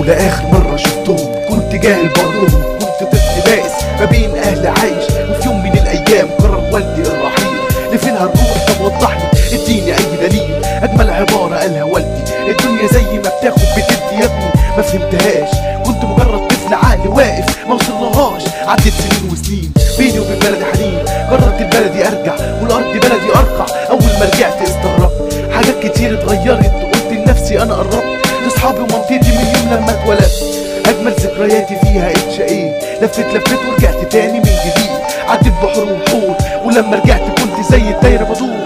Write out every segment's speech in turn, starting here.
دول اخر مرة شفتهم كنت جاهل بعضهم كنت طفل بائس ما بين اهل عايش وفي يوم من الايام قرر والدي الرحيل لفين هنروح طب وضح لي اديني اي دليل اجمل عبارة قالها والدي الدنيا زي ما بتاخد بتدي يا ابني ما فهمتهاش كنت مجرد طفل عقل واقف ما وصلهاش عدت سنين وسنين بيني وبين بلدي حنين قررت البلدي ارجع والارض بلدي ارقع اول ما رجعت استغربت حاجات كتير اتغيرت قلت لنفسي انا قربت لاصحابي ومنطقتي من يوم لما اتولدت اجمل ذكرياتي فيها اتشقيت لفت لفت ورجعت تاني من جديد عديت بحر وبحور ولما رجعت كنت زي الدايره بدور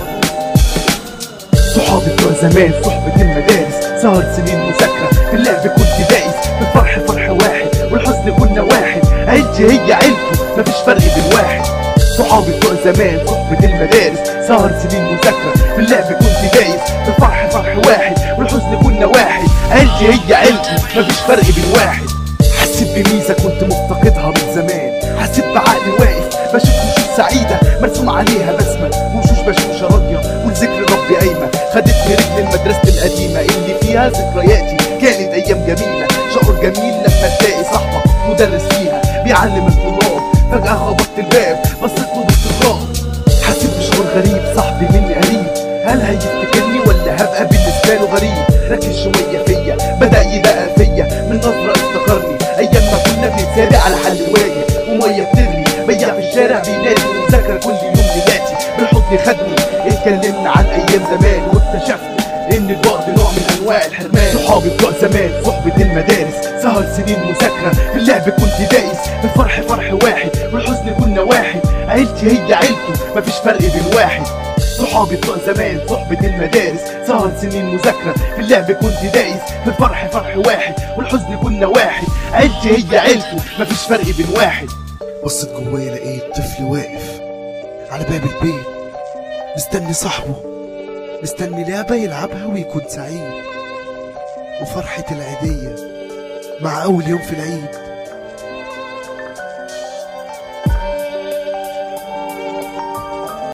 صحابي بتوع زمان صحبة المدارس سهر سنين مذاكرة في اللعب كنت دايس في الفرح فرح واحد والحزن كنا واحد عيلتي هي عيلته مفيش فرق بين واحد صحابي بتوع زمان صحبة المدارس سهر سنين مذاكرة في اللعب كنت دايس في الفرح فرح واحد والحزن كنا واحد عيلتي هي عيلته مفيش فرق بين واحد حسيت بميزة كنت مفتقدها من زمان حسيت بعقلي واقف بشوف وشوش سعيدة مرسوم عليها بسمة وشوش بشوشة راضية والذكر ربي قايمة خدتني رجل المدرسة القديمة اللي فيها ذكرياتي كانت أيام جميلة شعور جميل لما تلاقي صاحبك مدرس فيها بيعلم الطلاب فجأة خبطت الباب بصيت له باستغراب حسيت بشعور غريب صاحبي مني قريب هل هيفتكرني ولا هبقى بالنسبة له غريب ركز شوية فيا بدأ يدقق فيا من نظرة افتكرني أيام ما كنا بنتسابق على حل واجب ومية بتغلي بياع في الشارع بينادي ومذاكرة كل يوم نباتي بالحضن خدني اتكلمنا عن أيام زمان واكتشفت إن الوقت نوع من أنواع الحرمان صحابي بتوع زمان صحبة المدارس سهر سنين مذاكرة في اللعب كنت دايس الفرح فرح واحد والحزن كنا واحد عيلتي هي عيلته مفيش فرق بين واحد صحابي بتوع زمان صحبة المدارس سهر سنين مذاكرة في اللعب كنت دايس في الفرح فرح واحد والحزن كنا واحد عيلتي هي عيلته مفيش فرق بين واحد بصيت جوايا لقيت طفل واقف على باب البيت مستني صاحبه مستني لعبة يلعبها ويكون سعيد وفرحة العيدية مع أول يوم في العيد